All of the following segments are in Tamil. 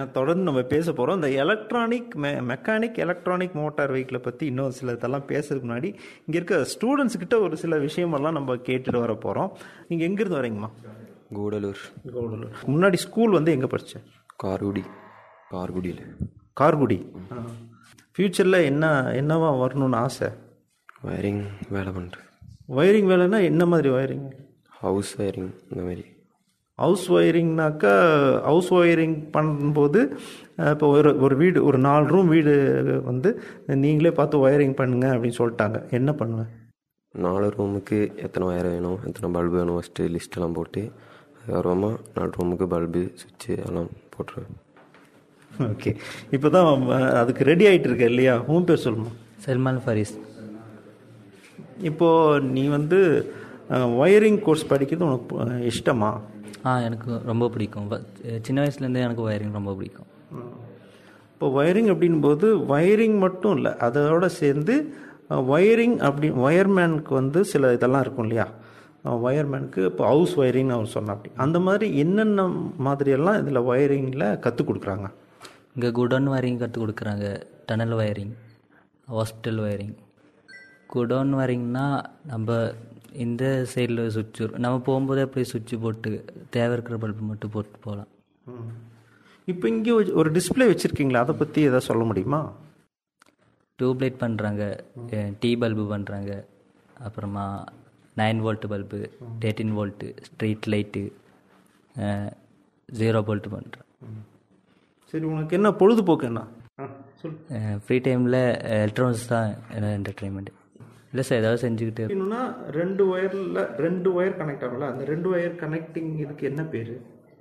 அஹ், தொடர்ந்து நம்ம பேச போகிறோம் இந்த எலக்ட்ரானிக் மெ மெக்கானிக் எலக்ட்ரானிக் மோட்டார் வெஹிக்கிளை பற்றி இன்னும் சில இதெல்லாம் பேசுறதுக்கு முன்னாடி இங்கே இருக்க ஸ்டூடெண்ட்ஸ் கிட்ட ஒரு சில விஷயமெல்லாம் நம்ம கேட்டுட்டு வர போகிறோம் நீங்கள் எங்கேருந்து வரீங்கம்மா கூடலூர் கவுடலூர் முன்னாடி ஸ்கூல் வந்து எங்கே படித்தேன் கார்குடி கார்குடியில் கார்குடி ஃப்யூச்சரில் என்ன என்னவா வரணும்னு ஆசை வயரிங் வேலை பண்ணுறேன் ஒயரிங் வேலைன்னா என்ன மாதிரி ஒயரிங் ஹவுஸ் வயரிங் இந்த மாதிரி ஹவுஸ் ஒயரிங்னாக்கா ஹவுஸ் ஒயரிங் பண்ணும்போது அஹ், இப்போ ஒரு ஒரு வீடு ஒரு நாலு ரூம் வீடு வந்து நீங்களே பார்த்து ஒயரிங் பண்ணுங்க அப்படின்னு சொல்லிட்டாங்க என்ன பண்ணுவேன் நாலு ரூமுக்கு எத்தனை வயர் வேணும் எத்தனை பல்பு வேணும் ஃபஸ்ட்டு லிஸ்ட்டெல்லாம் போட்டு அதுக்கப்புறமா நாலு ரூமுக்கு பல்பு சுவிட்சு எல்லாம் போட்டுருவேன் ஓகே இப்போ தான் அதுக்கு ரெடி ஆகிட்டு இருக்க இல்லையா உன் பேர் சொல்லுமா சல்மான் ஃபரிஸ் இப்போது நீ வந்து ஒயரிங் கோர்ஸ் படிக்கிறது உனக்கு அஹ், இஷ்டமா ஆ எனக்கு ரொம்ப பிடிக்கும் வ- சின்ன வயசுலேருந்தே எனக்கு ஒயரிங் ரொம்ப பிடிக்கும் இப்போ ஒயரிங் அப்படின்போது ஒயரிங் மட்டும் இல்லை அதோட சேர்ந்து ஒயரிங் அப்படி ஒயர்மேனுக்கு வந்து சில இதெல்லாம் இருக்கும் இல்லையா ஒயர்மேனுக்கு இப்போ ஹவுஸ் ஒயரிங்னு அவர் சொன்னா அப்படி அந்த மாதிரி என்னென்ன மாதிரியெல்லாம் இதில் ஒயரிங்கில் கற்றுக் கொடுக்குறாங்க இங்கே குடோன் ஒயரிங் கற்றுக் கொடுக்குறாங்க tunnel wiring hospital wiring godown ஒயரிங்னா நம்ம இந்த சைடில் சுவிட்ச் நம்ம போகும்போதே அப்படியே சுவிட்ச் போட்டு தேவை இருக்கிற பல்பு மட்டும் போட்டு போகலாம் இப்போ இங்கே ஒரு டிஸ்ப்ளே வச்சுருக்கீங்களா அதை பற்றி எதாவது சொல்ல முடியுமா டியூப் லைட் பண்ணுறாங்க டீ பல்பு பண்ணுறாங்க அப்புறமா nine volt bulb thirteen volt street light zero volt பண்ணுறேன் சரி உனக்கு என்ன பொழுதுபோக்கு என்ன சொல் ஃப்ரீ டைமில் எலக்ட்ரானிக்ஸ் தான் என்டர்டெயின்மெண்ட் இல்லை சார் ஏதாவது செஞ்சுக்கிட்டு இன்னொன்னா ரெண்டு ஒயரில் ரெண்டு ஒயர் கனெக்ட் ஆகல அந்த ரெண்டு ஒயர் கனெக்டிங் இதுக்கு என்ன பேர்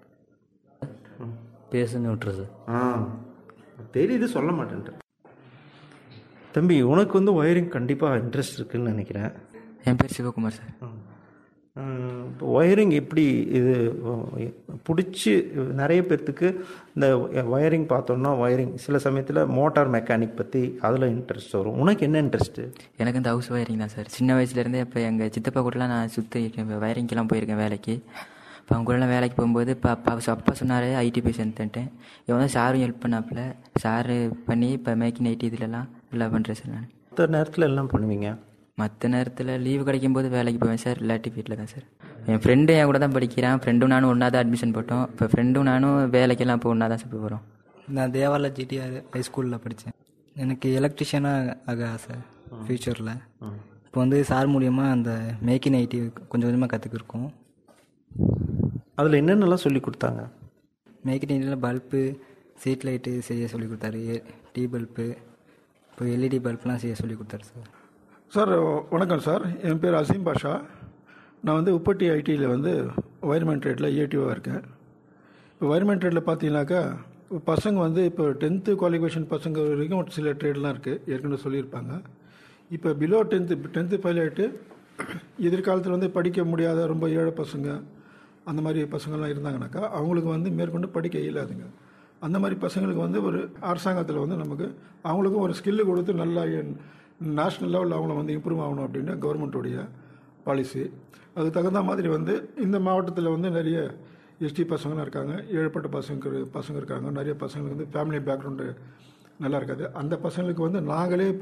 பேசுன்னு விட்டுரு சார் ஆ தெரியுது சொல்ல மாட்டேன்ட்டு தம்பி உனக்கு வந்து ஒயரிங் கண்டிப்பாக இன்ட்ரெஸ்ட் இருக்குன்னு நினைக்கிறேன் என் பேர் சிவகுமார் சார் இப்போ ஒயரிங் எப்படி இது பிடிச்சி நிறைய பேர்த்துக்கு இந்த ஒயரிங் பார்த்தோம்னா ஒயரிங் சில சமயத்தில் மோட்டார் மெக்கானிக் பற்றி அதில் இன்ட்ரெஸ்ட் வரும் உனக்கு என்ன இன்ட்ரெஸ்ட்டு எனக்கு இந்த ஹவுஸ் ஒயரிங் தான் சார் சின்ன வயசுலேருந்தே இப்போ எங்கள் சித்தப்பா கூடலாம் நான் சுற்றி இருக்கேன் வயரிங்க்கெல்லாம் போயிருக்கேன் வேலைக்கு இப்போ அவங்க கூடலாம் வேலைக்கு போகும்போது இப்போ அப்பா அப்பா சொன்னார் ஐடி போய் சேர்ந்துட்டேன் இவன் வந்து சாரும் ஹெல்ப் பண்ணாப்புல சாரு பண்ணி இப்போ மேக்கிங் ஐடி இதுலலாம் நல்லா பண்ணுறேன் சார் நான் மற்ற நேரத்தில் எல்லாம் பண்ணுவீங்க மற்ற நேரத்தில் லீவு கிடைக்கும் போது வேலைக்கு போவேன் சார் இல்லாட்டி வீட்டில் தான் சார் என் ஃப்ரெண்டு என் கூட தான் படிக்கிறான் ஃப்ரெண்டும் நானும் ஒன்றா தான் அட்மிஷன் போட்டோம் இப்போ ஃப்ரெண்டும் நானும் வேலைக்கெல்லாம் இப்போ ஒன்றா தான் சார் போய் வரோம் நான் தேவாலா ஜிடிஆர் ஹைஸ்கூலில் படித்தேன் எனக்கு எலக்ட்ரிஷியனாக ஆக ஆசை ஃப்யூச்சரில் இப்போ வந்து சார் மூலியமாக அந்த மேக்கிங் ஐடி கொஞ்சம் கொஞ்சமாக கற்றுக்கிருக்கோம் அதில் என்னென்னலாம் சொல்லி கொடுத்தாங்க மேக்கிங் ஐடியில் பல்பு சீட் லைட்டு செய்ய சொல்லி கொடுத்தாரு டீ பல்பு இப்போ எல்இடி பல்ப்லாம் செய்ய சொல்லி கொடுத்தாரு சார் சார் வணக்கம் சார் என் பேர் அசீம் பாஷா நான் வந்து உப்பட்டி ஐடியில் வந்து வயர்மேன் ட்ரேடில் ஏடிஓவாக இருக்கேன் இப்போ வயர்மேன் ட்ரேடில் பார்த்தீங்கன்னாக்கா பசங்க வந்து இப்போ டென்த்து குவாலிஃபிகேஷன் பசங்க வரைக்கும் சில ட்ரேட்லாம் இருக்குது ஏற்கனவே சொல்லியிருப்பாங்க இப்போ பிலோ டென்த்து டென்த்து ஃபெயில் ஆகிட்டு எதிர்காலத்தில் வந்து படிக்க முடியாத ரொம்ப ஏழை பசங்க அந்த மாதிரி பசங்கள்லாம் இருந்தாங்கனாக்கா அவங்களுக்கு வந்து மேற்கொண்டு படிக்க இயலாதுங்க அந்த மாதிரி பசங்களுக்கு வந்து ஒரு அரசாங்கத்தில் வந்து நமக்கு அவங்களுக்கும் ஒரு ஸ்கில்லு கொடுத்து நல்லா நேஷ்னல் லெவலில் அவங்கள வந்து இம்ப்ரூவ் ஆகணும் அப்படின்னு கவர்மெண்ட்டுடைய பாலிசி அதுக்கு தகுந்த மாதிரி வந்து இந்த மாவட்டத்தில் வந்து நிறைய எஸ்டி பசங்களாம் இருக்காங்க ஏழைப்பட்ட பசங்க பசங்க இருக்காங்க நிறைய பசங்களுக்கு வந்து ஃபேமிலி பேக்ரவுண்டு நல்லா இருக்காது அந்த பசங்களுக்கு வந்து நாங்களே